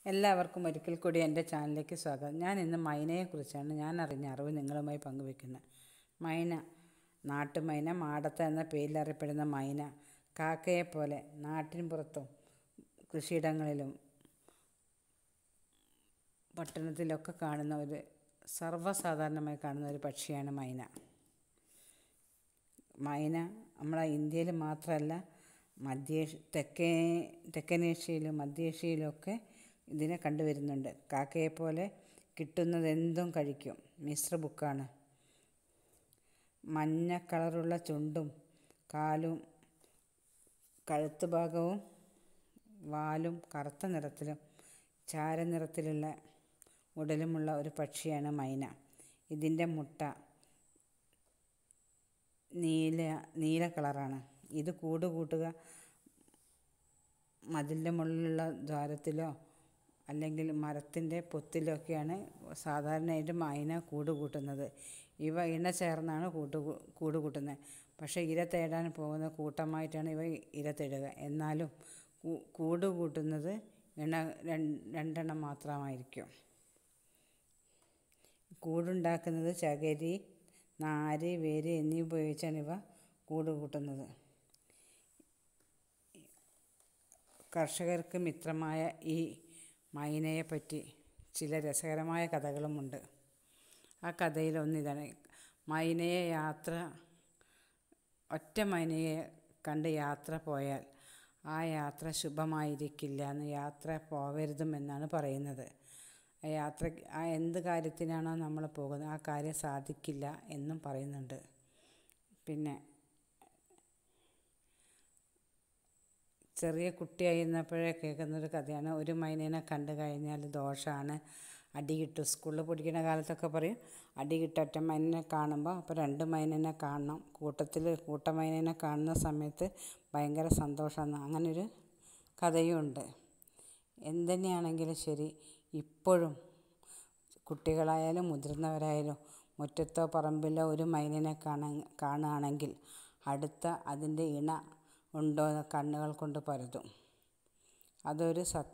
എല്ലാവർക്കും ഒരിക്കൽ കൂടി എൻ്റെ ചാനലിലേക്ക് സ്വാഗതം ഞാൻ ഇന്ന് മൈനയെക്കുറിച്ചാണ് ഞാൻ അറിഞ്ഞ അറിവ് നിങ്ങളുമായി പങ്കുവെക്കുന്നത് മൈന നാട്ടുമൈന മാടത്ത എന്ന പേരിൽ അറിയപ്പെടുന്ന മൈന കാക്കയെപ്പോലെ നാട്ടിൻ പുറത്തും കൃഷിയിടങ്ങളിലും പട്ടണത്തിലൊക്കെ കാണുന്ന ഒരു സർവ്വസാധാരണമായി കാണുന്ന ഒരു പക്ഷിയാണ് മൈന മൈന നമ്മളെ ഇന്ത്യയിൽ മാത്രമല്ല മധ്യ തെക്കേ തെക്കനേഷ്യയിലും മധ്യേഷ്യയിലുമൊക്കെ ഇതിനെ കണ്ടുവരുന്നുണ്ട് കാക്കയെപ്പോലെ കിട്ടുന്നതെന്തും കഴിക്കും മിശ്ര ബുക്കാണ് മഞ്ഞ കളറുള്ള ചുണ്ടും കാലും കഴുത്ത് ഭാഗവും വാലും കറുത്ത നിറത്തിലും ചാരനിറത്തിലുള്ള ഉടലുമുള്ള ഒരു പക്ഷിയാണ് മൈന ഇതിൻ്റെ മുട്ട നീല നീല കളറാണ് ഇത് കൂട് കൂട്ടുക മതിലിൻ്റെ മുകളിലുള്ള ദ്വാരത്തിലോ അല്ലെങ്കിൽ മരത്തിൻ്റെ പൊത്തിലൊക്കെയാണ് സാധാരണയായിട്ട് മൈന കൂട് കൂട്ടുന്നത് ഇവ ഇണ ചേർന്നാണ് കൂട്ട് കൂട് കൂട്ടുന്നത് പക്ഷേ ഇര തേടാൻ പോകുന്ന കൂട്ടമായിട്ടാണ് ഇവ ഇര തേടുക എന്നാലും കൂട് കൂട്ടുന്നത് ഇണ രണ്ടെണ്ണം മാത്രമായിരിക്കും കൂടുണ്ടാക്കുന്നത് ചകിരി നാര് വേര് എന്നിവ ഉപയോഗിച്ചാണ് ഇവ കൂട് കൂട്ടുന്നത് കർഷകർക്ക് മിത്രമായ ഈ മൈനയെപ്പറ്റി ചില രസകരമായ കഥകളുമുണ്ട് ആ കഥയിലൊന്നിതാണ് മൈനയെ യാത്ര ഒറ്റ മൈനയെ കണ്ട് യാത്ര പോയാൽ ആ യാത്ര ശുഭമായിരിക്കില്ല എന്ന് യാത്ര പോവരുതുമെന്നാണ് പറയുന്നത് യാത്ര ആ എന്ത് കാര്യത്തിനാണോ നമ്മൾ പോകുന്നത് ആ കാര്യം സാധിക്കില്ല എന്നും പറയുന്നുണ്ട് പിന്നെ ചെറിയ കുട്ടിയായിരുന്നപ്പോഴേ കേൾക്കുന്നൊരു കഥയാണ് ഒരു മൈനേനെ കണ്ടു കഴിഞ്ഞാൽ ദോഷമാണ് അടി കിട്ടും സ്കൂളിൽ പഠിക്കുന്ന കാലത്തൊക്കെ പറയും അടി കിട്ടും ഒറ്റ മൈനനെ കാണുമ്പോൾ അപ്പോൾ രണ്ട് മൈനനെ കാണണം കൂട്ടത്തിൽ കൂട്ടമൈനനെ കാണുന്ന സമയത്ത് ഭയങ്കര സന്തോഷമാണ് അങ്ങനൊരു കഥയും ഉണ്ട് എന്തുതന്നെയാണെങ്കിലും ശരി ഇപ്പോഴും കുട്ടികളായാലും മുതിർന്നവരായാലും മുറ്റത്തോ പറമ്പിലോ ഒരു മൈനനെ കാണാൻ കാണുകയാണെങ്കിൽ അടുത്ത അതിൻ്റെ ഇണ ഉണ്ടോ എന്ന് കണ്ണുകൾ കൊണ്ട് പരതും അതൊരു സത്യ